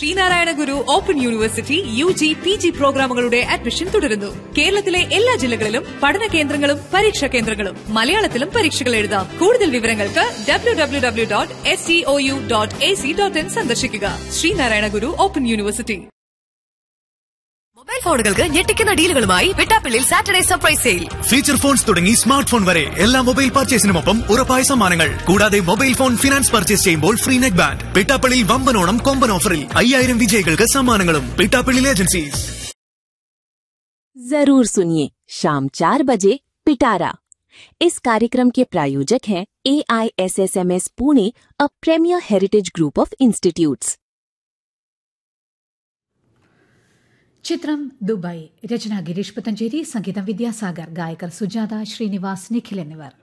Sreenarayana Guru open university U G P G പ്രോഗ്രാമുകളുടെ admission തുടരുന്നു കേരളത്തിലെ എല്ലാ ജില്ലകളിലും പഠന കേന്ദ്രങ്ങളും പരീക്ഷാ കേന്ദ്രങ്ങളും മലയാളത്തിലും പരീക്ഷകൾ എഴുതാം കൂടുതൽ വിവരങ്ങൾക്ക് W W W dot S T O U dot A C dot in സന്ദർശിക്കുക Sreenarayana Guru open university mobile ഫോണുകൾക്ക് ഞെട്ടിക്കുന്ന ഡീലുകളുമായി വെട്ടാപ്പള്ളിയിൽ Saturday surprise sale feature phones തുടങ്ങി സ്മാർട്ട് ഫോൺ വരെ എല്ലാ മൊബൈൽ പർച്ചേസിനുമൊപ്പം ഉറപ്പായ സമ്മാനങ്ങൾ കൂടാതെ മൊബൈൽ ഫോൺ ഫിനാൻസ് പർച്ചേസ് ചെയ്യുമ്പോൾ ഫ്രീ നെറ്റ് ബാൻഡ് പിട്ടാപ്പള്ളിയിൽ വമ്പനോണം കൊമ്പൻ ഓഫറിൽ അയ്യായിരം വിജയികൾക്ക് സമ്മാനങ്ങളും പിട്ടാപ്പള്ളി ഏജൻസീസ് जरूर सुनिए शाम चार बजे पिटारा इस कार्यक्रम के प्रायोजक हैं A I S S M S Pune a premier heritage group of institutes ചിത്രം ദുബായ് രചന ഗിരീഷ് പുത്തഞ്ചേരി സംഗീതം വിദ്യാസാഗർ ഗായകർ സുജാത ശ്രീനിവാസ് നിഖിൽ എന്നിവർ